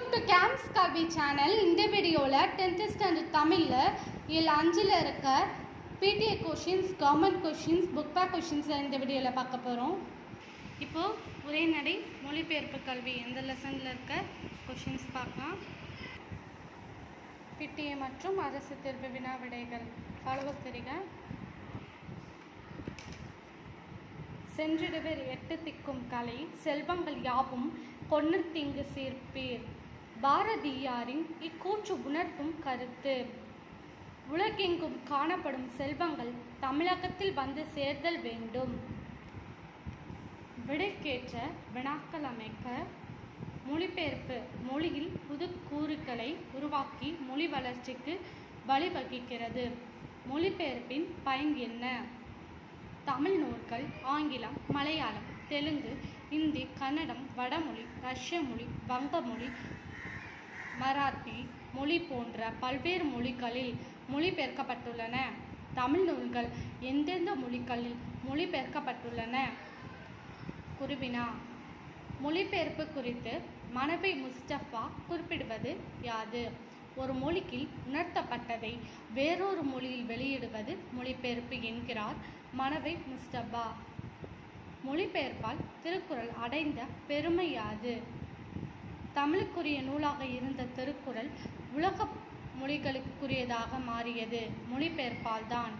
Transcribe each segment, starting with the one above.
To camps கல்வி channel இந்த வீடியோவில் டென்த்து ஸ்டாண்டர்ட் தமிழில் இதில் அஞ்சில் இருக்க PTA questions government questions book back questions இந்த வீடியோவில் பார்க்க போகிறோம் இப்போது உரைநடை மொழிபெயர்ப்பு கல்வி எந்த லெசனில் இருக்க கொஷின்ஸ் பார்க்கலாம் பிடிஏ மற்றும் அரசு தேர்வு வினா விடைகள் ஃபாலோ தெரிக சென்றிடுவர் எட்டு திக்கும் கலை செல்வங்கள் யாவும் கொன்னு தீங்கு சீர்ப்பீர் பாரதியாரின் இக்கூற்று உணர்த்தும் கருத்து உலகெங்கும் காணப்படும் செல்வங்கள் தமிழகத்தில் வந்து சேர்தல் வேண்டும் விடைக்கேற்ற வினாக்கள் அமைக்க மொழிபெயர்ப்பு மொழியில் புது கூறுகளை உருவாக்கி மொழி வளர்ச்சிக்கு வழிவகுக்கிறது மொழிபெயர்ப்பின் பயன் என்ன தமிழ் நூல்கள் ஆங்கிலம் மலையாளம் தெலுங்கு இந்தி கன்னடம் வடமொழி ரஷ்ய மொழி வங்க மொழி மராத்தி மொழி போன்ற பல்வேறு மொழிகளில் மொழிபெயர்க்கப்பட்டுள்ளன தமிழ் நூல்கள் எந்தெந்த மொழிகளில் மொழிபெயர்க்கப்பட்டுள்ளன குருவினா மொழிபெயர்ப்பு குறித்து மனவை முஸ்டபா குறிப்பிடுவது யாது ஒரு மொழியில் உணர்த்தப்பட்டதை வேறொரு மொழியில் வெளியிடுவது மொழிபெயர்ப்பு என்கிறார் மனவை முஸ்டபா மொழிபெயர்ப்பால் திருக்குறள் அடைந்த பெருமை யாது தமிழுக்குரிய நூலாக இருந்த திருக்குறள் உலக மொழிகளுக்குரியதாக மாறியது மொழிபெயர்ப்பால் தான்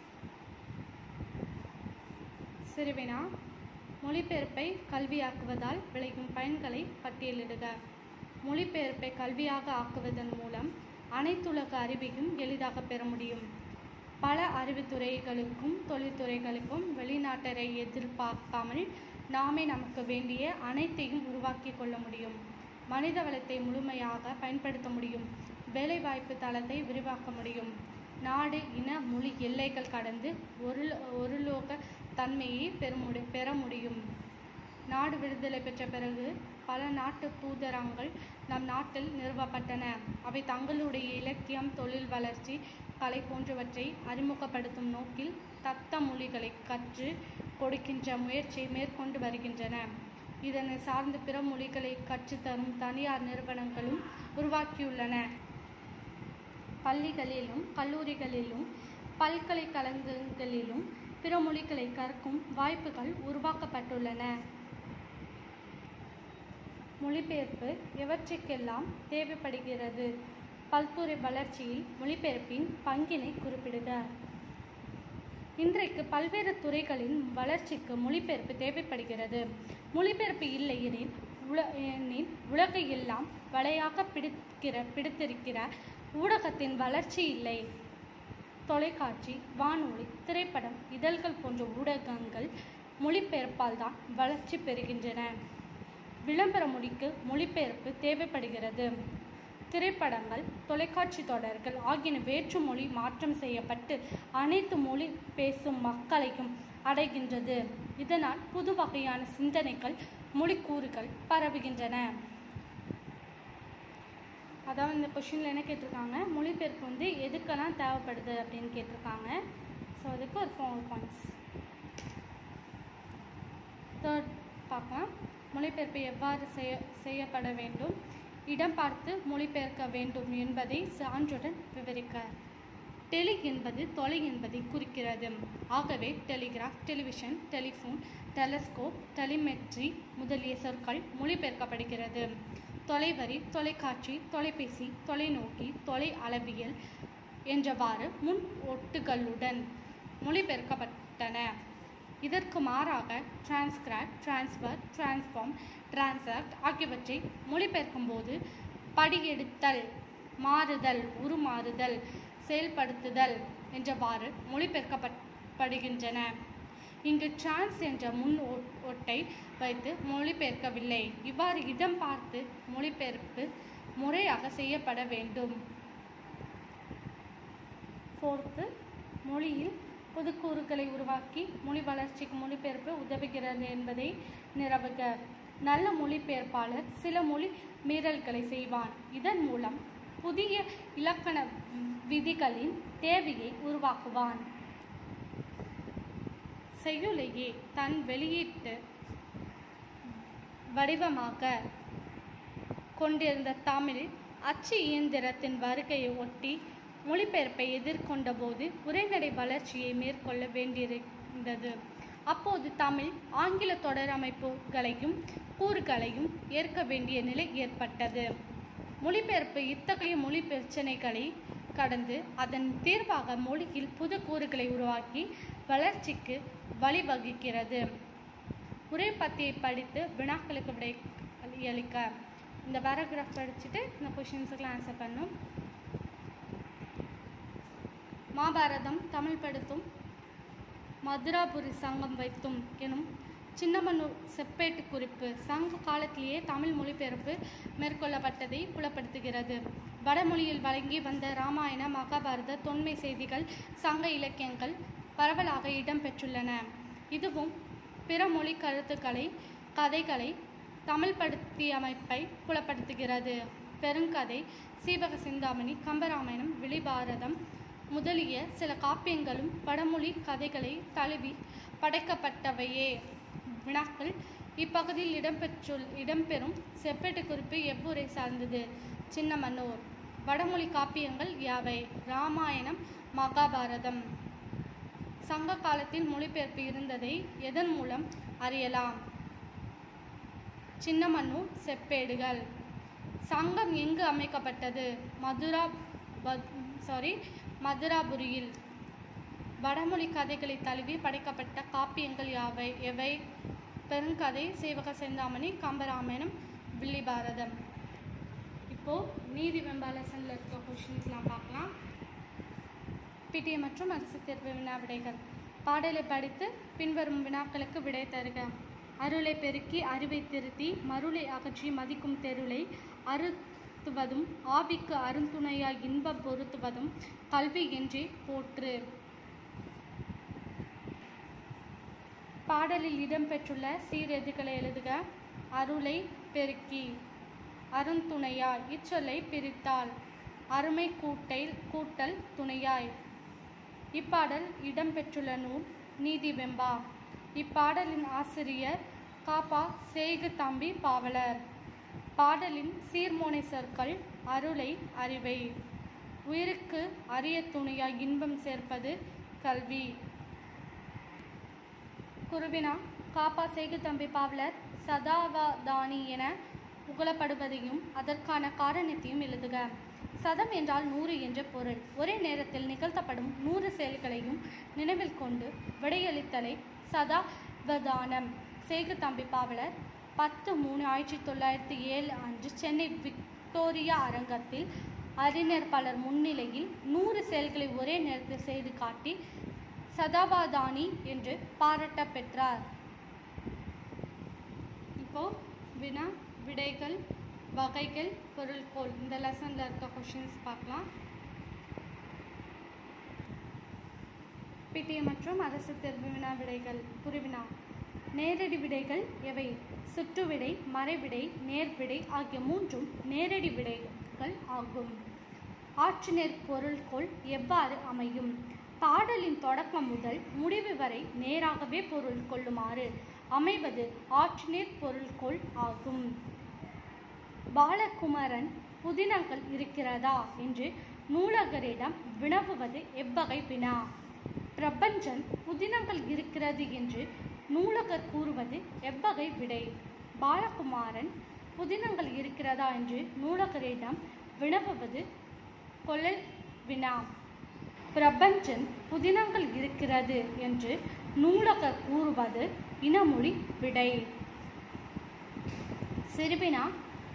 சிறுவினா மொழிபெயர்ப்பை கல்வியாக்குவதால் விளையும் பயன்களை பட்டியலிடுக மொழிபெயர்ப்பை கல்வியாக ஆக்குவதன் மூலம் அனைத்துலக அறிவையும் எளிதாக பெற முடியும் பல அறிவுத்துறைகளுக்கும் தொழில்துறைகளுக்கும் வெளிநாட்டரை எதிர்பார்க்காமல் நாமே நமக்கு வேண்டிய அனைத்தையும் உருவாக்கி கொள்ள முடியும் மனித வளத்தை முழுமையாக பயன்படுத்த முடியும் வேலைவாய்ப்பு தளத்தை விரிவாக்க முடியும் நாடு இன மொழி எல்லைகள் கடந்து ஒரு ஒரு லோக தன்மையை பெற முடி பெற முடியும் நாடு விடுதலை பெற்ற பிறகு பல நாட்டு தூதரங்கள் நம் நாட்டில் நிறுவப்பட்டன அவை தங்களுடைய இலக்கியம் தொழில் வளர்ச்சி கலை போன்றவற்றை அறிமுகப்படுத்தும் நோக்கில் தத்த மொழிகளை கற்று கொடுக்கின்ற முயற்சியை மேற்கொண்டு வருகின்றன இதனை சார்ந்து பிற மொழிகளை கற்றுத்தரும் தனியார் நிறுவனங்களும் உருவாக்கியுள்ளன பள்ளிகளிலும் கல்லூரிகளிலும் பல்கலைக்கழகங்களிலும் பிற மொழிகளை கற்கும் வாய்ப்புகள் உருவாக்கப்பட்டுள்ளன மொழிபெயர்ப்பு எவற்றுக்கெல்லாம் தேவைப்படுகிறது பல்துறை வளர்ச்சியில் மொழிபெயர்ப்பின் பங்கினை குறிப்பிடுக இன்றைக்கு பல்வேறு துறைகளின் வளர்ச்சிக்கு மொழிபெயர்ப்பு தேவைப்படுகிறது மொழிபெயர்ப்பு இல்லை எனில் உல எனில் உலகை எல்லாம் வலையாக பிடிக்கிற பிடித்திருக்கிற ஊடகத்தின் வளர்ச்சி இல்லை தொலைக்காட்சி வானொலி திரைப்படம் இதழ்கள் போன்ற ஊடகங்கள் மொழிபெயர்ப்பால் தான் வளர்ச்சி பெறுகின்றன விளம்பர மொழிக்கு மொழிபெயர்ப்பு தேவைப்படுகிறது திரைப்படங்கள் தொலைக்காட்சி தொடர்கள் ஆகியன வேற்று மொழி மாற்றம் செய்யப்பட்டு அனைத்து மொழி பேசும் மக்களையும் அடைகின்றது இதனால் புது வகையான சிந்தனைகள் மொழிக்கூறுகள் பரவுகின்றன அதாவது இந்த கொஷினில் என்ன கேட்டிருக்காங்க மொழிபெயர்ப்பு வந்து எதுக்கெல்லாம் தேவைப்படுது அப்படின்னு கேட்டிருக்காங்க ஸோ அதுக்கு ஒரு ஃபோர் பாயிண்ட்ஸ் தேர்ட் பார்க்கலாம் மொழிபெயர்ப்பு எவ்வாறு செய்ய செய்யப்பட வேண்டும் இடம் பார்த்து மொழிபெயர்க்க வேண்டும் என்பதை சான்றுடன் விவரிக்க டெலி என்பது தொலை என்பதை குறிக்கிறது ஆகவே telegraph television telephone telescope telemetry முதலிய சொற்கள் மொழிபெயர்க்கப்படுகிறது தொலைவரி தொலைக்காட்சி தொலைபேசி தொலைநோக்கி தொலை அளவியல் என்றவாறு முன் ஒட்டுகளுடன் மொழிபெயர்க்கப்பட்டன இதற்கு மாறாக டிரான்ஸ்கிரைப் டிரான்ஸ்ஃபர் டிரான்ஸ்ஃபார்ம் டிரான்சாக்ட் ஆகியவற்றை மொழிபெயர்க்கும் போது படியெடுத்தல் மாறுதல் உருமாறுதல் செயல்படுத்துதல் என்றவாறு மொழிபெயர்க்கப்படுகின்றன இங்கு டிரான்ஸ் என்ற முன் ஒட்டை வைத்து மொழிபெயர்க்கவில்லை இவ்வாறு இடம் பார்த்து மொழிபெயர்ப்பு முறையாக செய்யப்பட வேண்டும் ஃபோர்த்து மொழியில் புதுக்கூறுகளை உருவாக்கி மொழி வளர்ச்சிக்கு மொழிபெயர்ப்பு உதவுகிறது என்பதை நிரவுக நல்ல மொழிபெயர்ப்பாளர் சில மொழி மீறல்களை செய்வான் இதன் மூலம் புதிய இலக்கண விதிகளின் தேவையை உருவாக்குவான் செய்யுளையே தன் வெளியீட்டு வடிவமாக கொண்டிருந்த தமிழ் அச்சு இயந்திரத்தின் வருகையை ஒட்டி மொழிபெயர்ப்பை எதிர்கொண்ட போது உரைநடை வளர்ச்சியை மேற்கொள்ள வேண்டியிருந்தது அப்போது தமிழ் ஆங்கில தொடரமைப்புகளையும் கூறுகளையும் ஏற்க வேண்டிய நிலை ஏற்பட்டது மொழிபெயர்ப்பு இத்தகைய மொழி பிரச்சனைகளை கடந்து அதன் தீர்வாக மொழியில் புது கூறுகளை உருவாக்கி வளர்ச்சிக்கு வழிவகுக்கிறது உரைப்பத்தியை படித்து வினாக்களுக்கு விடை அளிக்க இந்த பேராகிராஃப் படிச்சுட்டு இந்த கொஷின்ஸுக்கெலாம் ஆன்சர் பண்ணும் மாபாரதம் தமிழ் படுத்தும் மதுராபுரி சங்கம் வைத்தும் எனும் சின்னமனூர் செப்பேட்டு குறிப்பு சங்க காலத்திலேயே தமிழ் மொழிபெயர்ப்பு மேற்கொள்ளப்பட்டதை புலப்படுத்துகிறது வடமொழியில் வழங்கி வந்த இராமாயண மகாபாரத தொன்மை செய்திகள் சங்க இலக்கியங்கள் பரவலாக இடம்பெற்றுள்ளன இதுவும் பிற மொழி கருத்துக்களை கதைகளை தமிழ் படுத்தியமைப்பை புலப்படுத்துகிறது பெருங்கதை சீவக சிந்தாமணி கம்பராமாயணம் விழிபாரதம் முதலிய சில காப்பியங்களும் வடமொழி கதைகளை தழுவி படைக்கப்பட்டவையே வினாக்கள் இப்பகுதியில் இடம்பெற்றுள் இடம்பெறும் செப்பேட்டு குறிப்பு எவ்வூரை சார்ந்தது சின்னமனூர் வடமொழி காப்பியங்கள் யாவை இராமாயணம் மகாபாரதம் சங்க காலத்தில் மொழிபெயர்ப்பு இருந்ததை எதன் மூலம் அறியலாம் சின்னமனூர் செப்பேடுகள் சங்கம் எங்கு அமைக்கப்பட்டது மதுரா சாரி மதுராபுரியில் வடமொழி கதைகளை தழுவி படைக்கப்பட்ட காப்பியங்கள் யாவை எவை பெருங்கதை சீவக செந்தாமணி கம்பராமாயணம் வில்லிபாரதம் இப்போது நீதி வெம்பா லெசனில் இருக்க கொஷின்ஸ்லாம் பார்க்கலாம் பிடிஏ மற்றும் அரசு தேர்வு வினா விடைகள் பாடலை படித்து பின்வரும் வினாக்களுக்கு விடை தருக அருளை பெருக்கி அறிவை திருத்தி மருளை அகற்றி மதிக்கும் தெருளை அறுத்துவதும் ஆவிக்கு அருந்துணையாய் இன்பம் பொருத்துவதும் கல்வி என்றே போற்று பாடலில் இடம்பெற்றுள்ள சீரெதுகளை எழுதுக அருளை பெருக்கி அருந்துணையாய் இச்சொல்லை பிரித்தால் அருமை கூட்டல் கூட்டல் துணையாய் இப்பாடல் இடம்பெற்றுள்ள நூல் நீதி வெம்பா இப்பாடலின் ஆசிரியர் காப்பா சேகு தம்பி பாவலர் பாடலின் சீர்மோனை சொற்கள் அருளை அறிவை உயிருக்கு அரிய துணையாய் இன்பம் சேர்ப்பது கல்வி குருவினா காப்பா சேகு தம்பி பாவலர் சதாவதானி என புகழப்படுவதையும் அதற்கான காரணத்தையும் எழுதுக சதம் என்றால் நூறு என்ற பொருள் ஒரே நேரத்தில் நிகழ்த்தப்படும் நூறு செயல்களையும் நினைவில் கொண்டு விடையளித்தலை சதாவதானம் சேகு தம்பி பாவலர் பத்து மூணு ஆயிரத்தி தொள்ளாயிரத்தி ஏழு அன்று சென்னை விக்டோரியா அரங்கத்தில் அறிஞர் பலர் முன்னிலையில் நூறு செயல்களை ஒரே நேரத்தில் செய்து காட்டி சதாவாதானி என்று பாராட்ட பெற்றார் இப்போ வினா விடைகள் வகைகள் பொருள்கோள் இந்த லெசனில் இருக்க கொஷின்ஸ் பார்க்கலாம் பிடிஏ மற்றும் அரசு தேர்வு வினா விடைகள் குருவினா நேரடி விடைகள் எவை சுற்று விடை மறைவிடை நேர்விடை ஆகிய மூன்றும் நேரடி விடைகள் ஆகும் ஆற்றுநேர் பொருள்கோள் எவ்வாறு அமையும் பாடலின் தொடக்கம் முதல் முடிவு வரை நேராகவே பொருள் கொள்ளுமாறு அமைவது ஆற்றுநேர் பொருள்கோள் ஆகும் பாலகுமரன் புதினங்கள் இருக்கிறதா என்று நூலகரிடம் வினவுவது எவ்வகை வினா பிரபஞ்சன் புதினங்கள் இருக்கிறது என்று நூலகர் கூறுவது எவ்வகை விடை பாலகுமாரன் புதினங்கள் இருக்கிறதா என்று நூலகரிடம் வினவுவது கொள்ளல் வினா பிரபஞ்சன் புதினங்கள் இருக்கிறது என்று நூலகர் கூறுவது இனமொழி விடை சிறுவினா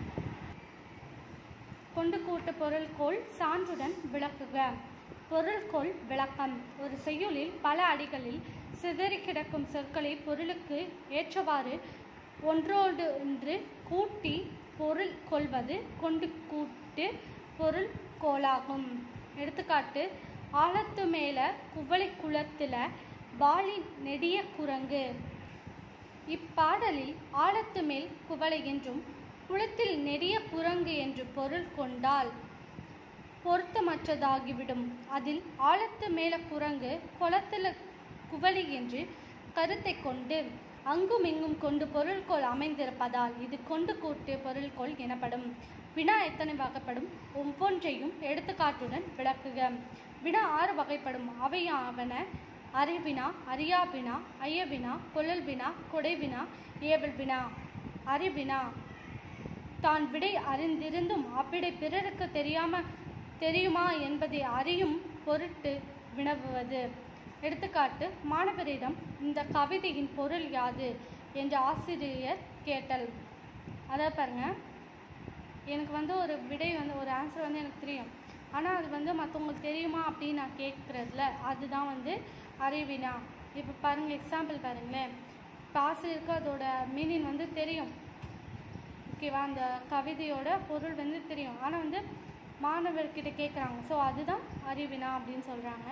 கொண்டு கூட்டு பொருள்கோள் சான்றுடன் விளக்குக பொருள்கோள் விளக்கம் ஒரு செய்யுளில் பல அடிகளில் சிதறி கிடக்கும் சொற்களை பொருளுக்கு ஏற்றவாறு ஒன்றோடு ஒன்று கூட்டி பொருள் கொள்வது கொண்டு கூட்டு பொருள் கோளாகும் எடுத்துக்காட்டு ஆழத்து மேல குவளை குளத்துல வாளி நெடிய குரங்கு இப்பாடலில் ஆழத்து மேல் குவளை என்றும் குளத்தில் நெடிய குரங்கு என்று பொருள் கொண்டால் பொருத்தமற்றதாகிவிடும் அதில் ஆழத்து மேல குரங்கு குளத்துல குவளை என்று கருத்தை கொண்டு அங்கும் இங்கும் கொண்டு பொருள்கோள் அமைந்திருப்பதால் இது கொண்டு கூட்டிய பொருள்கோள் எனப்படும் வினா எத்தனை வகைப்படும் ஒவ்வொன்றையும் எடுத்துக்காட்டுடன் விளக்குக வினா ஆறு வகைப்படும் அவையாவன அறிவினா அறியாவினா ஐயவினா கொள்ளல் வினா கொடைவினா ஏவல் வினா அறிவினா தான் விடை அறிந்திருந்தும் அவ்விடை பிறருக்கு தெரியாம தெரியுமா என்பதை அறியும் பொருட்டு வினவுவது எடுத்துக்காட்டு மாணவரிடம் இந்த கவிதையின் பொருள் யாது என்று ஆசிரியர் கேட்டல் அதாவது பாருங்க எனக்கு வந்து ஒரு விடை வந்து ஒரு ஆன்சர் வந்து எனக்கு தெரியும் ஆனால் அது வந்து மற்றவங்களுக்கு தெரியுமா அப்படின்னு நான் கேட்குறதுல அதுதான் வந்து அறிவினா இப்போ பாருங்க எக்ஸாம்பிள் பாருங்களேன் இப்போ ஆசிரியருக்கு அதோட மீனிங் வந்து தெரியும் ஓகேவா அந்த கவிதையோட பொருள் வந்து தெரியும் ஆனால் வந்து மாணவர்கிட்ட கேட்குறாங்க ஸோ அதுதான் அறிவினா அப்படின்னு சொல்கிறாங்க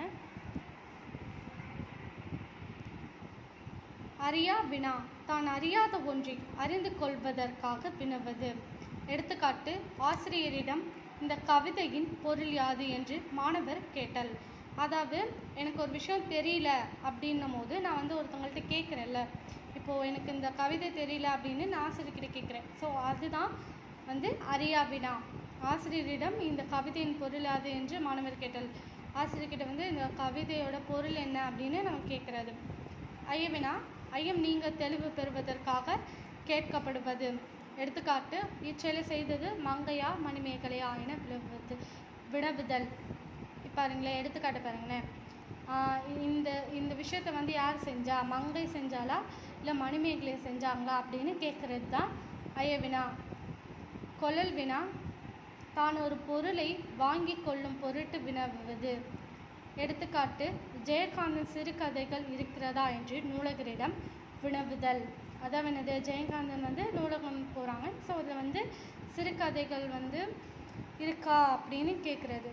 அறியா வினா தான் அறியாத ஒன்றை அறிந்து கொள்வதற்காக வினவது எடுத்துக்காட்டு ஆசிரியரிடம் இந்த கவிதையின் பொருள் யாது என்று மாணவர் கேட்டல் அதாவது எனக்கு ஒரு விஷயம் தெரியல அப்படின்னும் போது நான் வந்து ஒருத்தவங்கள்ட்ட கேட்குறேன்ல இப்போது எனக்கு இந்த கவிதை தெரியல அப்படின்னு நான் ஆசிரியர்கிட்ட கேட்குறேன் ஸோ அதுதான் வந்து அறியா வினா ஆசிரியரிடம் இந்த கவிதையின் பொருள் யாது என்று மாணவர் கேட்டல் ஆசிரியர்கிட்ட வந்து இந்த கவிதையோட பொருள் என்ன அப்படின்னு நம்ம கேட்குறது ஐயவினா ஐயம் நீங்க தெளிவு பெறுவதற்காக கேட்கப்படுவது எடுத்துக்காட்டு இச்செயலை செய்தது மங்கையா மணிமேகலையா என விளவுவது வினவுதல் பாருங்களேன் எடுத்துக்காட்டு பாருங்களேன் ஆஹ் இந்த இந்த விஷயத்தை வந்து யார் செஞ்சா மங்கை செஞ்சாலா இல்லை மணிமேகலை செஞ்சாங்களா அப்படின்னு கேட்குறது தான் ஐயவினா கொள்ளல் வினா தான் ஒரு பொருளை வாங்கி கொள்ளும் பொருட்டு வினவுவது எடுத்துக்காட்டு ஜெயகாந்தன் சிறுகதைகள் இருக்கிறதா என்று நூலகரிடம் வினவுதல் அதாவது என்னது ஜெயகாந்தன் வந்து நூலகம் போகிறாங்க ஸோ அதில் வந்து சிறுகதைகள் வந்து இருக்கா அப்படின்னு கேட்குறது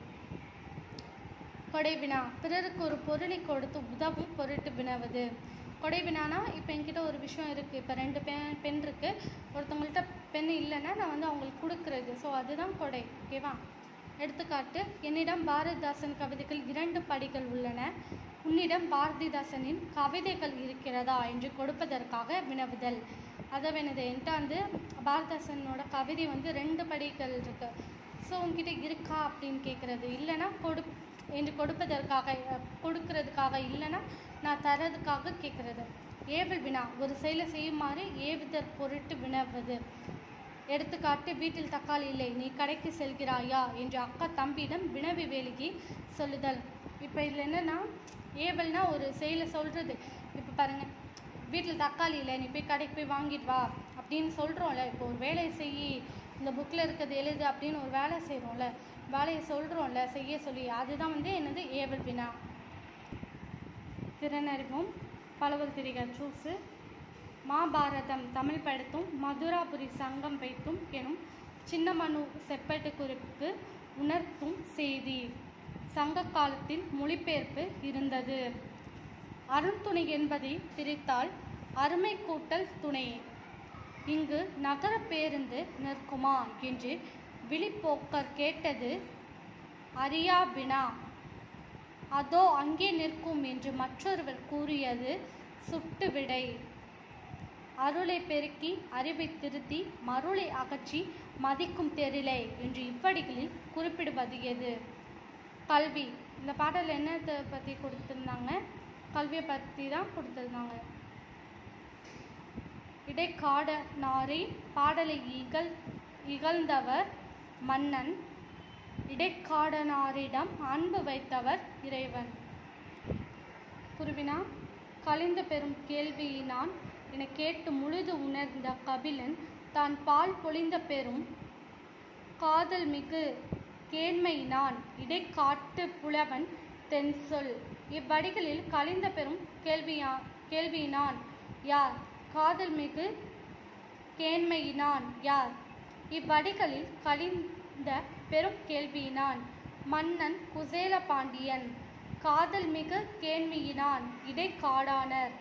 கொடை வினா பிறருக்கு ஒரு பொருளை கொடுத்து உதவும் பொருட்டு வினவுது கொடை வினானா இப்போ என்கிட்ட ஒரு விஷயம் இருக்குது இப்போ ரெண்டு பென் பென் இருக்குது ஒருத்தவங்கள்ட்ட பென் இல்லைன்னா நான் வந்து அவங்களுக்கு கொடுக்குறது ஸோ அதுதான் கொடை ஓகேவா எடுத்துக்காட்டு என்னிடம் பாரதிதாசன் கவிதைகள் இரண்டு படிகள் உள்ளன உன்னிடம் பாரதிதாசனின் கவிதைகள் இருக்கிறதா என்று கொடுப்பதற்காக வினவுதல் அதாவது என்கிட்ட வந்து பாரதிதாசனோட கவிதை வந்து ரெண்டு படிகள் இருக்கு ஸோ உங்ககிட்ட இருக்கா அப்படின்னு கேட்குறது இல்லைன்னா கொடு என்று கொடுப்பதற்காக அஹ், கொடுக்கறதுக்காக இல்லைன்னா நான் தரதுக்காக கேட்குறது ஏவல் வினா ஒரு செயலை செய்யுமாறு ஏவுதற் பொருட்டு வினவுவது எடுத்துக்காட்டு வீட்டில் தக்காளி இல்லை நீ கடைக்கு செல்கிறாயா என்று அக்கா தம்பியிடம் வினவி வேலிகை சொல்லுதல் இப்போ இதில் என்னன்னா ஏவல்னா ஒரு செயலை சொல்கிறது இப்போ பாருங்க வீட்டில் தக்காளி இல்லை நீ போய் கடைக்கு போய் வாங்கிட்டு வா அப்படின்னு சொல்கிறோம்ல இப்போ ஒரு வேலையை செய் இந்த புக்கில் இருக்கிறது எழுது அப்படின்னு ஒரு வேலை செய்கிறோம்ல வேலையை சொல்கிறோம்ல செய்ய சொல்லி அதுதான் வந்து என்னது ஏவல் வினா திறனறிவும் பலவர் திரிகள் சூஸு மாபாரதம் தமிழ் படுத்தும் மதுராபுரி சங்கம் வைத்தும் எனும் சின்னமனு செப்பேட்டு குறிப்புக்கு உணர்த்தும் செய்தி சங்க காலத்தில் மொழிபெயர்ப்பு இருந்தது அருண்துணை என்பதை பிரித்தால் அருமை கூட்டல் துணை இங்கு நகர பேருந்து நிற்குமா என்று விழிப்போக்கர் கேட்டது அறியா வினா அதோ அங்கே நிற்கும் என்று மற்றொருவர் கூறியது சுட்டு விடை அருளை பெருக்கி அறிவை திருத்தி மருளை அகற்றி மதிக்கும் தெரிலை என்று இவ்வடிகளில் குறிப்பிடுவது எது கல்வி இந்த பாடலில் என்னத்தை பற்றி கொடுத்துருந்தாங்க கல்வியை பற்றி தான் கொடுத்துருந்தாங்க இடைக்காடனாரை பாடலை இகழ் இகழ்ந்தவர் மன்னன் இடைக்காடனாரிடம் அன்பு வைத்தவர் இறைவன் குருவினா கலிந்த பெறும் கேள்வியினான் என கேட்டு முழுது உணர்ந்த கபிலன் தான் பால் பொழிந்த பெறும் காதல் மிகு கேண்மையினான் இடைக்காட்டு புலவன் தென் சொல் இவ்வடிகளில் கலிந்த பெறும் கேள்வியா கேள்வியினான் யார் காதல் மிகு கேண்மையினான் யார் இவ்வடிகளில் கலிந்த பெரும் கேள்வியினான் மன்னன் குசேல பாண்டியன் காதல் மிகு கேண்மையினான் இடைக்காடானர்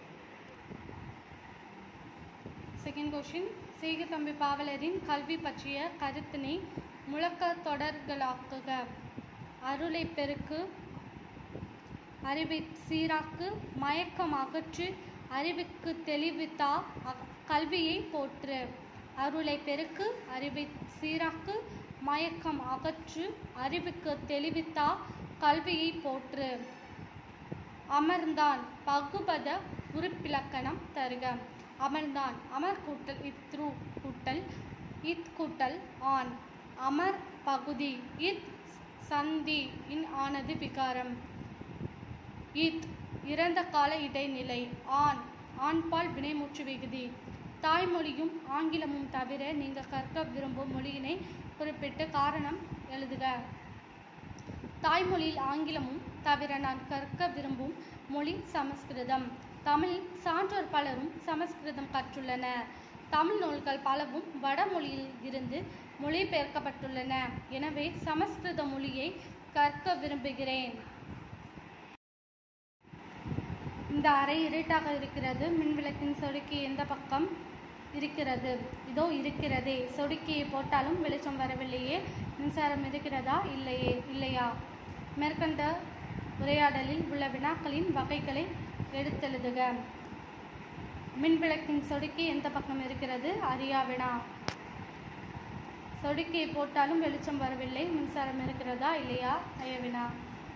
செகண்ட் கொஷின் சீகத்தம்பி பாவலரின் கல்வி பற்றிய கருத்தினை முழக்க தொடர்களாக்குக அருளை பெருக்கு அறிவை சீராக்கு மயக்கம் அகற்று அறிவுக்கு தெளிவித்தா அ- கல்வியை போற்று அருளை பெருக்கு அறிவை சீராக்கு மயக்கம் அகற்று அறிவுக்கு தெளிவித்தா கல்வியை போற்று அமர்ந்தான் பகுபத உறுப்பிலக்கணம் தருக அமர்ந்தான் அமர் கூட்டல் இத்ரு கூட்டல் இத் கூட்டல் ஆண் அமர் பகுதி இத் சந்தி இன் ஆனது விகாரம் இத் இறந்த கால இடைநிலை ஆண் ஆண்பால் வினைமுற்று விகுதி தாய்மொழியும் ஆங்கிலமும் தவிர நீங்கள் கற்க விரும்பும் மொழியினை குறிப்பிட்டு காரணம் எழுதுக தாய்மொழியில் ஆங்கிலமும் தவிர நான் கற்க விரும்பும் மொழி சமஸ்கிருதம் தமிழில் சான்றோர் பலரும் சமஸ்கிருதம் கற்றுள்ளனர் தமிழ் நூல்கள் பலவும் வடமொழியில் இருந்து மொழிபெயர்க்கப்பட்டுள்ளன எனவே சமஸ்கிருத மொழியை கற்க விரும்புகிறேன் இந்த அறை இருட்டாக இருக்கிறது மின்விளக்கின் சொடுக்கி எந்த பக்கம் இருக்கிறது இதோ இருக்கிறதே சொடுக்கியை போட்டாலும் வெளிச்சம் வரவில்லையே மின்சாரம் இருக்கிறதா இல்லையே இல்லையா மேற்கண்ட உரையாடலில் உள்ள வினாக்களின் வகைகளை எடுத்தெழுதுக மின்விளக்கின் சொடுக்கி எந்த பக்கம் இருக்கிறது அறியா வினா சொடுக்கியை போட்டாலும் வெளிச்சம் வரவில்லை மின்சாரம் இருக்கிறதா இல்லையா ஐய வினா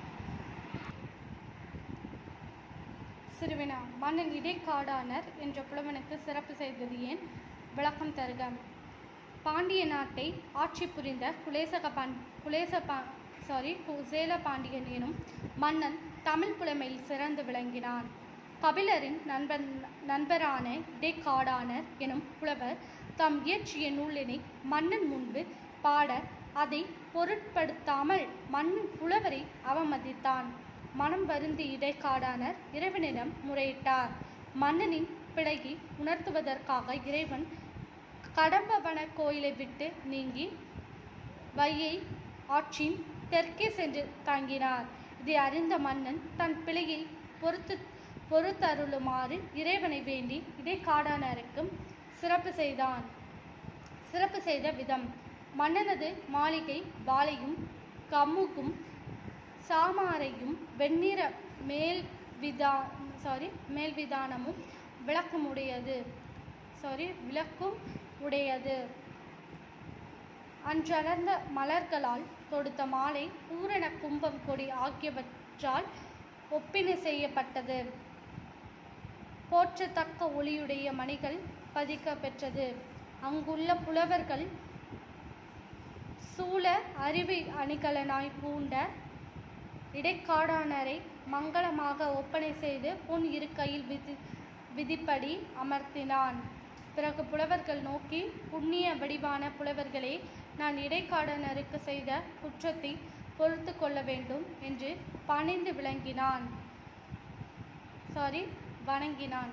சிறுவினா மன்னன் இடைக்காடானர் என்ற புலவனுக்கு சிறப்பு செய்தது ஏன் விளக்கம் தருக பாண்டிய நாட்டை ஆட்சி புரிந்த குலேசக பாண் குலேச பா சாரி குசேல பாண்டியன் எனும் மன்னன் தமிழ் புலமையில் சிறந்து விளங்கினான் கபிலரின் நண்பன் நண்பரான இடைக்காடானர் எனும் புலவர் தாம் இயற்றிய நூலினை மன்னன் முன்பு பாட அதை பொருட்படுத்தாமல் மன்னன் புலவரை அவமதித்தான் மனம் வருந்தி இடைக்காடானர் இறைவனிடம் முறையிட்டார் மன்னனின் பிழையை உணர்த்துவதற்காக இறைவன் கடம்பவன கோயிலை விட்டு நீங்கி வையை ஆற்றின் தெற்கே சென்று தங்கினார் இதை அறிந்த மன்னன் தன் பிழையை பொறுத்து பொறுத்தருளுமாறு இறைவனை வேண்டி இடைக்காடானருக்கும் சிறப்பு செய்தான் சிறப்பு செய்த விதம் மன்னனது மாளிகை வாளையும் கமுகும் சாமாரையும் வெண்ணிற மேல் விதா சாரி மேல் விதானமும் விளக்கும் உடையது சாரி விளக்கும் உடையது அன்றளர்ந்த மலர்களால் தொடுத்த மாலை பூரண கும்பம் கொடி ஆகியவற்றால் ஒப்பினை செய்யப்பட்டது போற்றத்தக்க ஒளியுடைய மணிகள் பதிக்க பெற்றது அங்குள்ள புலவர்கள் சூழ அறிவை அணிகலனாய் பூண்ட இடைக்காடானரை மங்களமாக ஒப்பனை செய்து பொன் இருக்கையில் விதி விதிப்படி அமர்த்தினான் பிறகு புலவர்கள் நோக்கி புண்ணிய வடிவான புலவர்களே நான் இடைக்காடனருக்கு செய்த குற்றத்தை பொறுத்து கொள்ள வேண்டும் என்று பணிந்து விளங்கினான் சாரி வணங்கினான்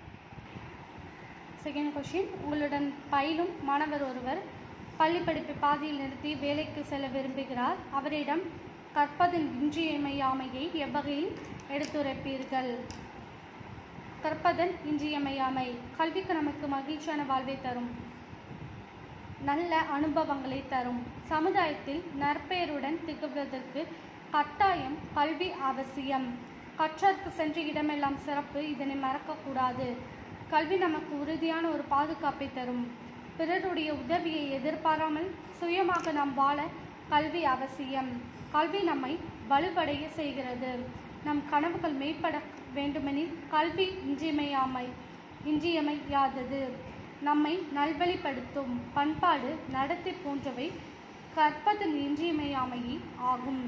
செகண்ட் கொஷின் உங்களுடன் பயிலும் மாணவர் ஒருவர் பள்ளி படிப்பை பாதியில் நிறுத்தி வேலைக்கு செல்ல விரும்புகிறார் அவரிடம் கற்பதன் இன்றியமையாமையை எவ்வகையில் எடுத்துரைப்பீர்கள் கற்பதன் இன்றியமையாமை கல்விக்கு நமக்கு மகிழ்ச்சியான வாழ்வை தரும் நல்ல அனுபவங்களை தரும் சமுதாயத்தில் நற்பெயருடன் திகழ்வதற்கு கட்டாயம் கல்வி அவசியம் கற்றற்கு சென்ற இடமெல்லாம் சிறப்பு இதனை மறக்கக்கூடாது கல்வி நமக்கு உறுதியான ஒரு பாதுகாப்பை தரும் பிறருடைய உதவியை எதிர்பாராமல் சுயமாக நாம் வாழ கல்வி அவசியம் கல்வி நம்மை வலுவடைய செய்கிறது நம் கனவுகள் மேம்பட வேண்டுமெனில் கல்வி இன்றியமையாமை இன்றியமையாதது நம்மை நல்வழிப்படுத்தும் பண்பாடு நடத்தை போன்றவை கற்பதன் இன்றியமையாமையே ஆகும்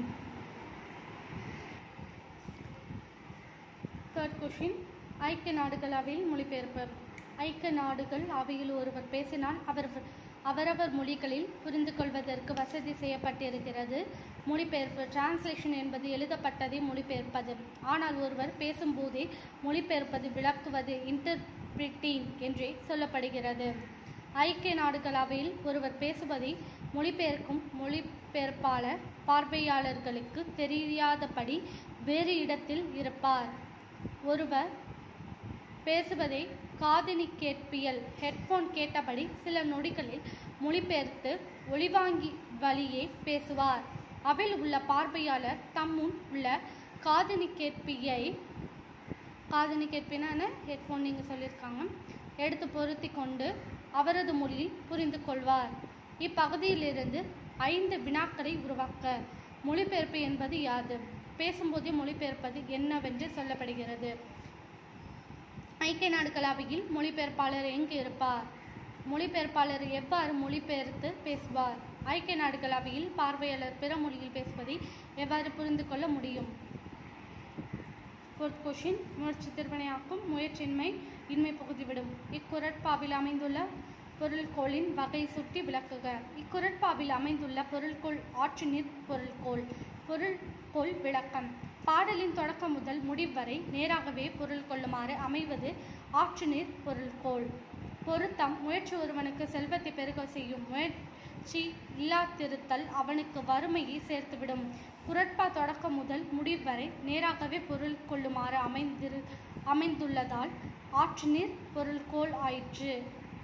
தேர்ட் கொஷின் ஐக்கிய நாடுகள் அவையில் மொழிபெயர்ப்பு ஐக்கிய நாடுகள் அவையில் ஒருவர் பேசினால் அவர் அவரவர் மொழிகளில் புரிந்து கொள்வதற்கு வசதி செய்யப்பட்டிருக்கிறது மொழிபெயர்ப்பு டிரான்ஸ்லேஷன் என்பது எழுதப்பட்டதை மொழிபெயர்ப்பது ஆனால் ஒருவர் பேசும்போதே மொழிபெயர்ப்பது விளக்குவது இன்டர்பிரிட்டிங் என்றே சொல்லப்படுகிறது ஐக்கிய நாடுகள் அவையில் ஒருவர் பேசுவதை மொழிபெயர்க்கும் மொழிபெயர்ப்பாளர் பார்வையாளர்களுக்கு தெரியாதபடி வேறு இடத்தில் இருப்பார் ஒருவர் பேசுவதை காதினி கேட்பியல் ஹெட்போன் கேட்டபடி சில நொடிகளில் மொழிபெயர்த்து ஒளிவாங்கி வழியே பேசுவார் அவையில் உள்ள பார்வையாளர் தம்முன் உள்ள காதினி கேட்பியை காதணி கேட்பினான ஹெட்ஃபோன் நீங்கள் சொல்லியிருக்காங்க எடுத்து பொருத்தி கொண்டு அவரது மொழியில் புரிந்து கொள்வார் இப்பகுதியிலிருந்து ஐந்து வினாக்களை உருவாக்க மொழிபெயர்ப்பு என்பது யாது பேசும்போதே மொழிபெயர்ப்பது என்னவென்று சொல்லப்படுகிறது ஐக்கிய நாடுகள் அவையில் மொழிபெயர்ப்பாளர் எங்கு இருப்பார் மொழிபெயர்ப்பாளர் எவ்வாறு மொழிபெயர்த்து பேசுவார் ஐக்கிய நாடுகள் அவையில் பார்வையாளர் பிற மொழியில் பேசுவதை எவ்வாறு புரிந்து கொள்ள முடியும் ஃபோர்த் கொஷின் முயற்சி திறமையாக்கும் முயற்சியின்மை இன்மை புகுதிவிடும் இக்குரட்பாவில் அமைந்துள்ள பொருள்கோளின் வகை சுட்டி விளக்குக இக்குரட்பாவில் அமைந்துள்ள பொருள்கோள் ஆற்று நீர் பொருள்கோள் பொருள்கோள் விளக்கம் பாடலின் தொடக்கம் முதல் முடிவரை நேராகவே பொருள் கொள்ளுமாறு அமைவது ஆற்று நீர் பொருள்கோள் பொருத்தம் முயற்சி ஒருவனுக்கு செல்வத்தை பெருக செய்யும் முயற்சி இல்லாதிருத்தல் அவனுக்கு வறுமையை சேர்த்துவிடும் குரட்பா தொடக்கம் முதல் முடிவரை நேராகவே பொருள் கொள்ளுமாறு அமைந்திரு அமைந்துள்ளதால் ஆற்று நீர் பொருள்கோள் ஆயிற்று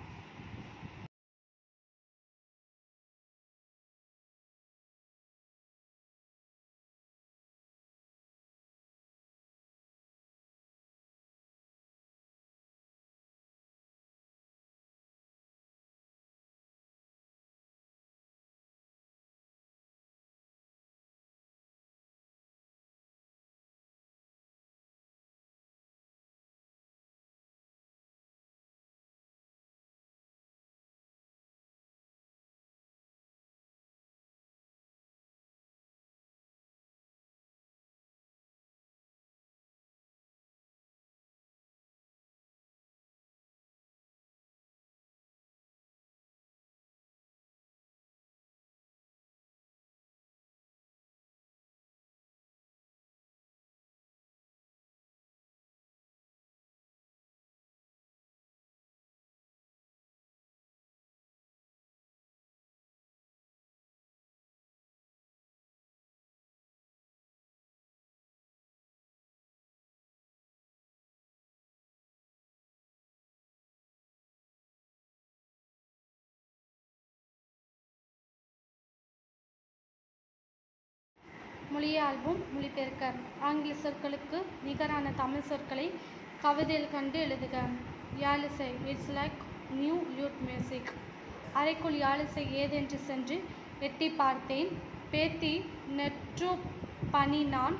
மொழியால்பும் மொழிபெயர்க்க ஆங்கில சொற்களுக்கு நிகரான தமிழ் சொற்களை கவிதையில் கண்டு எழுதுக யாழிசை it's like new lute music அறைக்குள் யாழிசை ஏதென்று சென்று எட்டி பார்த்தேன் பேத்தி நெற்று பனி நான்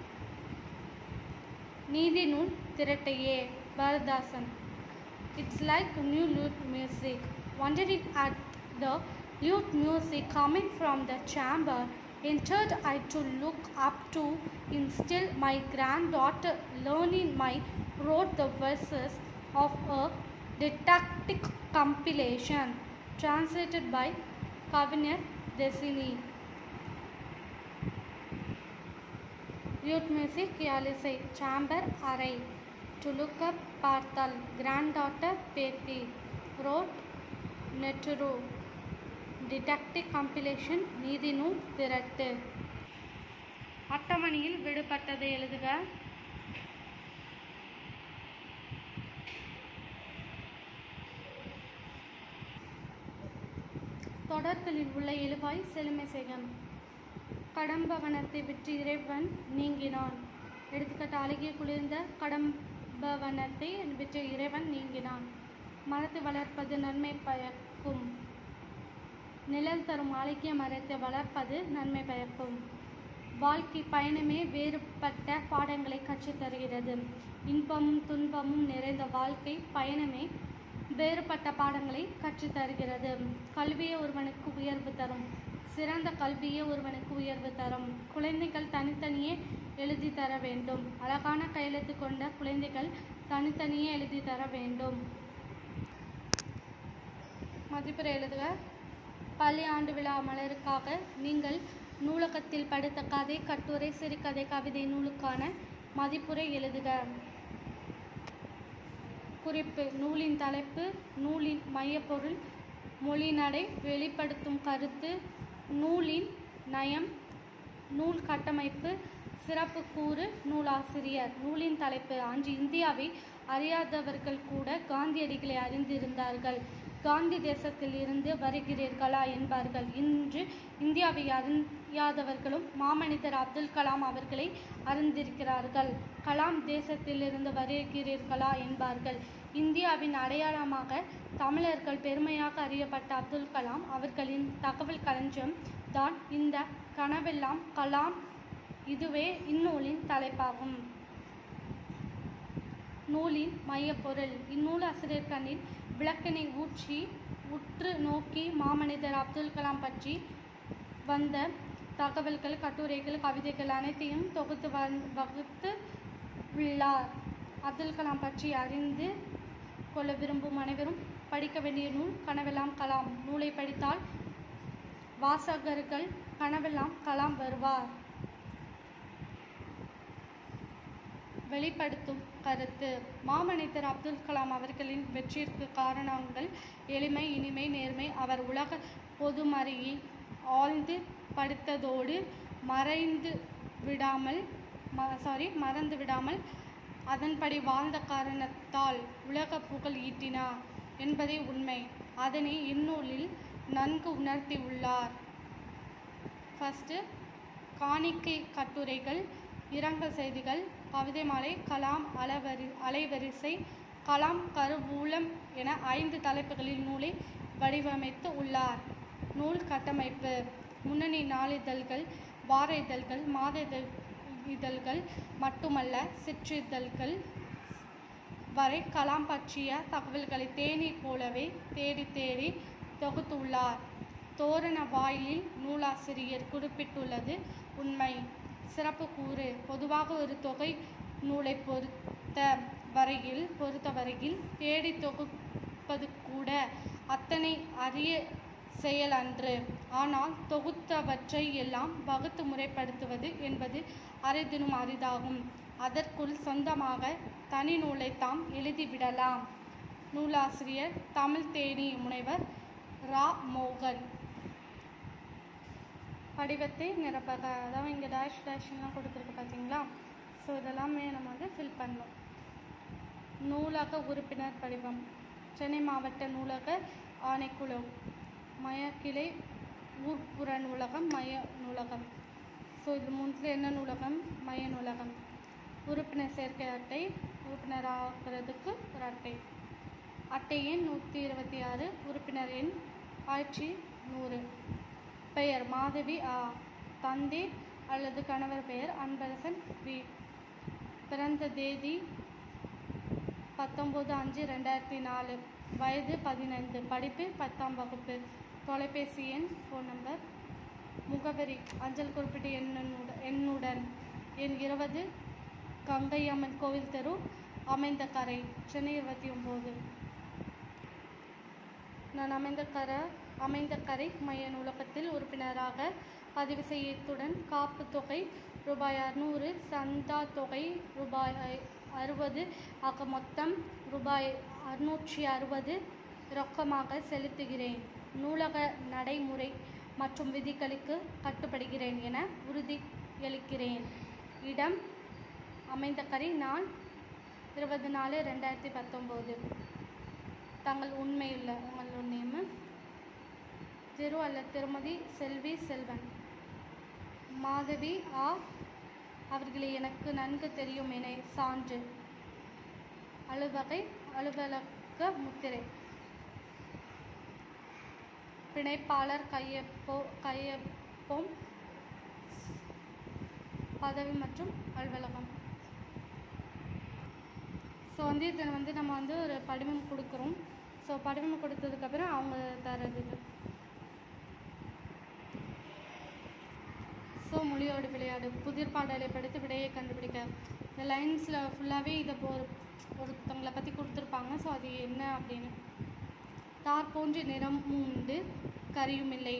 நீதி நூல் திரட்டையே Bharathidasan It's like new lute music. Wondering at the lute music coming from the chamber, entered I to look up to in still my granddaughter learning my wrote the verses of a didactic compilation translated by Kavinar Desini. Lute music யாழிசை chamber அறை to look up பார்த்தால் grand daughter பேத்தி rote நெட்டுரு didactic compilation நீதி நூல் திரட்டு அட்டவணையில் விடுபட்டதை எழுதுக தொடர்களில் உள்ள எழுவாய் செழுமை செய்கம் கடம்பவனத்தை விட்டு இறைவன் நீங்கினான் எடுத்துக்காட்டு அழகிய குளிர்ந்த கடம்பவனத்தை விட்டு இறைவன் நீங்கினான் மரத்தை வளர்ப்பது நன்மை பயக்கும் நிழல் தரும் அழகிய மரத்தை வளர்ப்பது நன்மை பயக்கும் வாழ்க்கை பயணமே வேறுபட்ட பாடங்களை கற்றுத் தருகிறது இன்பமும் துன்பமும் நிறைந்த வாழ்க்கை பயணமே வேறுபட்ட பாடங்களை கற்றுத் தருகிறது கல்வியே ஒருவனுக்கு உயர்வு தரும் சிறந்த கல்வியே ஒருவனுக்கு உயர்வு தரும் குழந்தைகள் தனித்தனியே எழுதி தர வேண்டும் அழகான கையெழுத்து கொண்ட குழந்தைகள் தனித்தனியே எழுதி தர வேண்டும் மதிப்புரை எழுதுக பள்ளி ஆண்டு விழா மலருக்காக நீங்கள் நூலகத்தில் படித்த கதை கட்டுரை சிறுகதை கவிதை நூலுக்கான மதிப்புரை எழுதுக குறிப்பு நூலின் தலைப்பு நூலின் மையப்பொருள் மொழிநடை வெளிப்படுத்தும் கருத்து நூலின் நயம் நூல் கட்டமைப்பு சிறப்பு கூறு நூலாசிரியர் நூலின் தலைப்பு அன்று இந்தியாவை அறியாதவர்கள் கூட காந்தியடிகளை அறிந்திருந்தார்கள் காந்தி தேசத்தில் இருந்து வருகிறீர்களா என்பார்கள் இன்று இந்தியாவை அறியாதவர்களும் மாமனிதர் அப்துல் கலாம் அவர்களை அறிந்திருக்கிறார்கள் கலாம் தேசத்திலிருந்து வருகிறீர்களா என்பார்கள் இந்தியாவின் அடையாளமாக தமிழர்கள் பெருமையாக அறியப்பட்ட அப்துல் கலாம் அவர்களின் தகவல் களஞ்சியம் தான் இந்த கனவெல்லாம் கலாம் இதுவே இந்நூலின் தலைப்பாகும் நூலின் மையப்பொருள் இந்நூல் ஆசிரியர் கண்ணில் விளக்கினை ஊற்றி உற்று நோக்கி மாமனிதர் அப்துல் கலாம் பற்றி வந்த தகவல்கள் கட்டுரைகள் கவிதைகள் அனைத்தையும் தொகுத்து வ- வகுத்து உள்ளார் அப்துல் கலாம் பற்றி அறிந்து கொள்ள விரும்பும் அனைவரும் படிக்க வேண்டிய நூல் கனவெல்லாம் கலாம் நூலை படித்தால் வாசகர்கள் கனவெல்லாம் கலாம் வருவார் வெளிப்படுத்தும் கருத்து மாமனிதர் அப்துல் கலாம் அவர்களின் வெற்றிற்கு காரணங்கள் எளிமை இனிமை நேர்மை அவர் உலக பொதுமறையை ஆழ்ந்து படித்ததோடு மறைந்து விடாமல் சாரி மறந்து விடாமல் அதன்படி வாழ்ந்த காரணத்தால் உலக புகழ் ஈட்டினார் என்பதே உண்மை அதனை இந்நூலில் நன்கு உணர்த்தியுள்ளார் ஃபஸ்ட்டு காணிக்கை கட்டுரைகள் இரங்கல் செய்திகள் கவிதை மாலை கலாம் அலவரி அலைவரிசை கலாம் கருவூலம் என ஐந்து தலைப்புகளில் நூலை வடிவமைத்து உள்ளார் நூல் கட்டமைப்பு முன்னணி நாளிதழ்கள் வார இதழ்கள் மாத இதழ் இதழ்கள் மட்டுமல்ல சிற்றிதழ்கள் வரை கலாம் பற்றிய தகவல்களை தேனீர் போலவே தேடி தேடி தொகுத்துள்ளார் தோரண வாயிலில் நூலாசிரியர் குறிப்பிட்டுள்ளது உண்மை சிறப்பு கூறு பொதுவாக ஒரு தொகை நூலை பொறுத்த வரையில் பொறுத்த வரையில் தேடி தொகுப்பது கூட அத்தனை அரிய செயல் அன்று ஆனால் தொகுத்தவற்றை எல்லாம் வகுத்து முறைப்படுத்துவது என்பது அரிதினும் அரிதாகும் அதற்குள் சொந்தமாக தனி நூலை தாம் எழுதிவிடலாம் நூலாசிரியர் தமிழ் தேனி முனைவர் ரா மோகன் படிவத்தை நிரப்பக அதாவது இங்கே டேஷ் டேஷ்லாம் கொடுத்துருக்கு பார்த்தீங்களா ஸோ இதெல்லாமே நம்ம வந்து ஃபில் பண்ணணும் நூலக உறுப்பினர் படிவம் சென்னை மாவட்ட நூலக ஆணைக்குழு மயக்கிளை ஊர்ப்புற நூலகம் மய நூலகம் ஸோ இது மூணுத்தில் என்ன நூலகம் மய நூலகம் உறுப்பினர் சேர்க்கை அட்டை உறுப்பினர் ஆகிறதுக்கு ஒரு அட்டை அட்டை எண் நூற்றி இருபத்தி ஆறு உறுப்பினர் எண் ஆயிரத்தி நூறு பெயர் மாதவி ஆ தந்தை அல்லது கணவர் பெயர் அன்பரசன் வி பிறந்த தேதி பத்தொம்போது அஞ்சு ரெண்டாயிரத்தி நாலு வயது பதினைந்து படிப்பு பத்தாம் வகுப்பு தொலைபேசி எண் ஃபோன் நம்பர் முகவரி அஞ்சல் குறிப்பிட்ட எண்ணுடன் எண்ணுடன் எண் இருபது கங்கையம்மன் கோவில் தெரு அமைந்த கரை சென்னை இருபத்தி ஒம்பது நான் அமைந்த கரை அமைந்த கரை மைய நூலகத்தில் உறுப்பினராக பதிவு செய்யத்துடன் காப்பு தொகை ரூபாய் அறுநூறு சந்தா தொகை ரூபாய் ஐ- அறுபது ஆக மொத்தம் ரூபாய் அறுநூற்றி அறுபது ரொக்கமாக செலுத்துகிறேன் நூலக நடைமுறை மற்றும் விதிகளுக்கு கட்டுப்படுகிறேன் என உறுதியளிக்கிறேன் இடம் அமைந்த கரை நான் இருபது நாலு ரெண்டாயிரத்தி பத்தொம்போது தங்கள் உண்மையுள்ள உங்களோட நேமு திரு அல்லது திருமதி செல்வி செல்வன் மாதவி ஆ அவர்களை எனக்கு நன்கு தெரியும் என சான்று அலுவகை அலுவலக முத்திரை பிணைப்பாளர் கையொப்போ கையொப்பம் பதவி மற்றும் அலுவலகம் ஸோ வந்து இதில் வந்து நம்ம வந்து ஒரு படிவம் கொடுக்குறோம் ஸோ படிவம் கொடுத்ததுக்கப்புறம் அவங்க தர்றது இது ஸோ மொழியோடு விளையாடு புதிர் பாடலை படித்து விடையை கண்டுபிடிக்க இந்த லைன்ஸில் ஃபுல்லாகவே இதை இப்போ ஒரு ஒருத்தவங்களை பற்றி கொடுத்துருப்பாங்க ஸோ அது என்ன அப்படின்னு தார் போன்ற நிறமும் உண்டு கரியும் இல்லை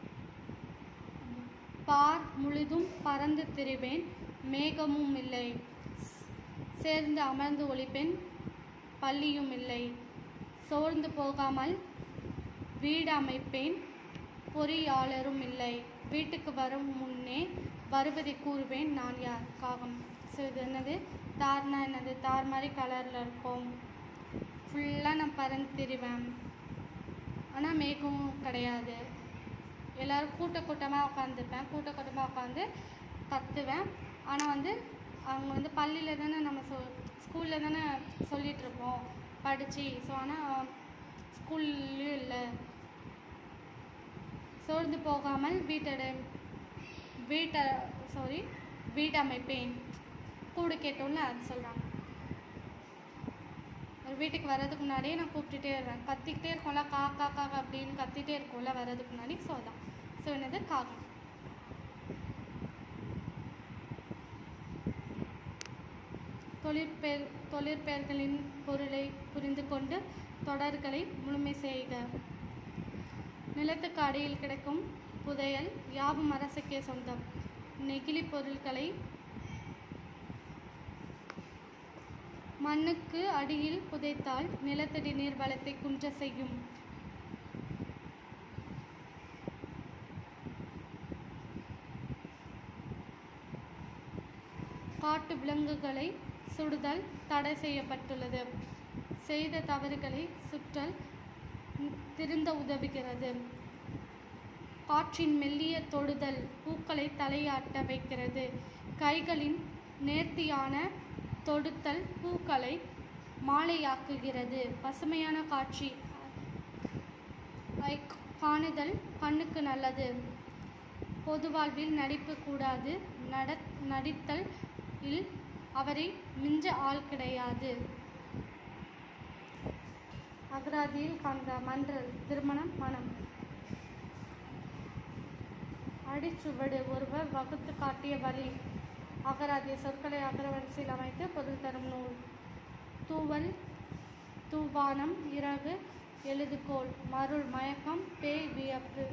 பார் முழுதும் பறந்து திரிவேன் மேகமும் இல்லை சேர்ந்து அமர்ந்து ஒளிப்பேன் பள்ளியும் இல்லை சோர்ந்து போகாமல் வீடு அமைப்பேன் பொறியாளரும் இல்லை வீட்டுக்கு வரும் முன்னே வருவதை கூறுவேன் நான் யார் காகம் ஸோ இது என்னது தார்னா என்னது தார் மாதிரி கலரில் இருக்கும் ஃபுல்லாக நான் பறந்து திரிவேன் ஆனால் மேய்க்கவும் கிடையாது எல்லோரும் கூட்ட கூட்டமாக உட்காந்துருப்பேன் கூட்ட கூட்டமாக உட்காந்து கத்துவேன் ஆனால் வந்து அவங்க வந்து பள்ளியில் தானே நம்ம சொ ஸ்கூலில் தானே சொல்லிட்டு இருப்போம் படித்து ஸோ ஆனால் ஸ்கூல்லையும் இல்லை சோர்ந்து போகாமல் வீட்டோட வீட்டை சாரி வீடமைப்பேன் கூடு கேட்டோம்ல அது சொல்கிறாங்க ஒரு வீட்டுக்கு வர்றதுக்கு முன்னாடியே நான் கூப்பிட்டுட்டே இருவேன் கத்திக்கிட்டே இருக்கோம்ல கா கா கா அப்படின்னு கத்திட்டே இருக்கோம்ல வர்றதுக்கு முன்னாடி ஸோ அதான் ஸோ என்னது காகம் தொழிற்பெயர் தொழிற்பெயர்களின் பொருளை புரிந்து கொண்டு தொடர்களை முழுமை செய்க நிலத்துக்கு அடியில் கிடக்கும் புதையல் யாவும் அரசுக்கே சொந்தம் நெகிழி பொருட்களை மண்ணுக்கு அடியில் புதைத்தால் நிலத்தடி நீர் வளத்தை குன்ற செய்யும் காட்டு விலங்குகளை சுடுதல் தடை செய்யப்பட்டுள்ளது செய்த தவறுகளை சுற்றல் திருந்த உதவுகிறது காற்றின் மெல்லிய தொடுதல் பூக்களை தலையாட்ட வைக்கிறது கைகளின் நேர்த்தியான தொடுத்தல் பூக்களை மாலையாக்குகிறது பசுமையான காட்சி ஐ காணுதல் கண்ணுக்கு நல்லது பொது வாழ்வில் நடிப்பு கூடாது நட நடித்தல் இல் அவரை மிஞ்ச ஆள் கிடையாது அகராதியில் காண்க மன்றல் திருமணம் மனம் அடிச்சுவடு ஒருவர் வகுத்து காட்டிய வழி அகராதிய சொற்களை அகரவரிசையில் அமைத்து பொருள் தரும் நூல் தூவல் தூவானம் இறகு எழுதுகோல் மருள் மயக்கம் பேய் வியப்பு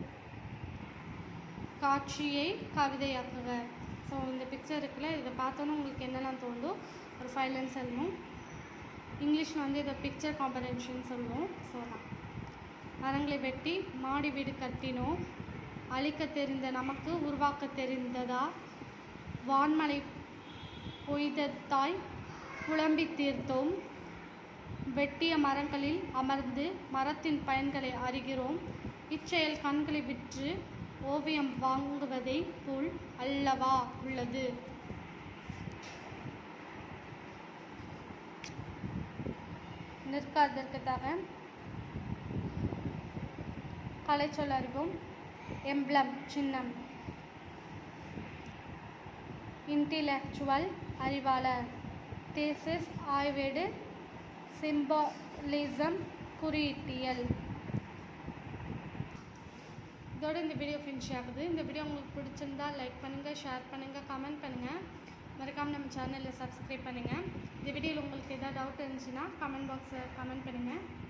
காட்சியை கவிதையாக்குக ஸோ இந்த பிக்சர் இருக்குல்ல இதை பார்த்தோன்னே உங்களுக்கு என்னெல்லாம் தோணுதோ ஒரு ஃபைவ் லைன்ஸ் எழுதணும் இங்கிலீஷில் வந்து இதை பிக்சர் காம்பரேஷன் சொல்லுவோம் ஸோ தான் மரங்களை வெட்டி மாடி வீடு கட்டினோம் அழிக்க தெரிந்த நமக்கு உருவாக்க தெரிந்ததா வான்மலை பொய்தத்தாய் புலம்பி தீர்த்தோம் வெட்டிய மரங்களில் அமர்ந்து மரத்தின் பயன்களை அறிகிறோம் இச்செயல் கண்களை விற்று ஓவியம் வாங்குவதை போல் அல்லவா உள்ளது நிற்காதற்காக கலைச்சொல் அறிவோம் எம்ப்ளம் சின்னம் இன்டிலெக்சுவல் அறிவாளர் தேசிஸ் ஆய்வேடு சிம்பாலிசம் குறியீட்டியல் இதோட இந்த வீடியோ ஃபினிஷ் ஆகுது இந்த வீடியோ உங்களுக்கு பிடிச்சிருந்தா லைக் பண்ணுங்கள் ஷேர் பண்ணுங்கள் கமெண்ட் பண்ணுங்கள் மறக்காமல் நம்ம சேனலில் சப்ஸ்கிரைப் பண்ணுங்கள் இந்த வீடியோவில் உங்களுக்கு எதாவது டவுட் இருந்துச்சுன்னா கமெண்ட் பாக்ஸில் கமெண்ட் பண்ணுங்கள்